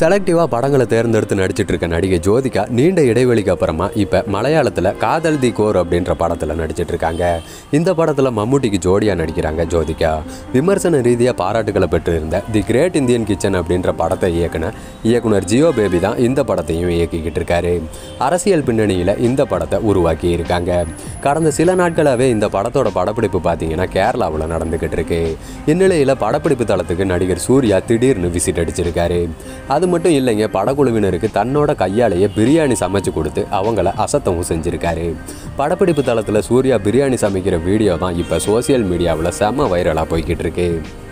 செலக்டிவாக படங்களை தேர்ந்தெடுத்து நடிச்சிட்டு இருக்க நடிகை ஜோதிகா நீண்ட இடைவெளிக்கு அப்புறமா இப்போ மலையாளத்தில் காதல் தி கோர் அப்படின்ற படத்தில் நடிச்சிட்டு இருக்காங்க இந்த படத்தில் மம்முட்டிக்கு ஜோடியாக நடிக்கிறாங்க ஜோதிகா விமர்சன ரீதியாக பாராட்டுகளை பெற்றிருந்த தி கிரேட் இந்தியன் கிச்சன் அப்படின்ற படத்தை இயக்குன இயக்குனர் ஜியோ பேபி தான் இந்த படத்தையும் இயக்கிக்கிட்டு இருக்காரு அரசியல் பின்னணியில் இந்த படத்தை உருவாக்கி இருக்காங்க கடந்த சில நாட்களாகவே இந்த படத்தோட படப்பிடிப்பு பார்த்தீங்கன்னா கேரளாவில் நடந்துக்கிட்டு இருக்கு இந்நிலையில் படப்பிடிப்பு தளத்துக்கு நடிகர் சூர்யா திடீர்னு விசிட் அடிச்சிருக்காரு அது மட்டும் இல்லைங்க படக்குழுவினருக்கு தன்னோட கையாலேயே பிரியாணி சமைச்சு கொடுத்து அவங்கள அசத்தவும் செஞ்சிருக்காரு படப்பிடிப்பு தளத்தில் சூர்யா பிரியாணி சமைக்கிற வீடியோ தான் இப்போ சோஷியல் மீடியாவில் செம வைரலாக போய்கிட்டு இருக்கு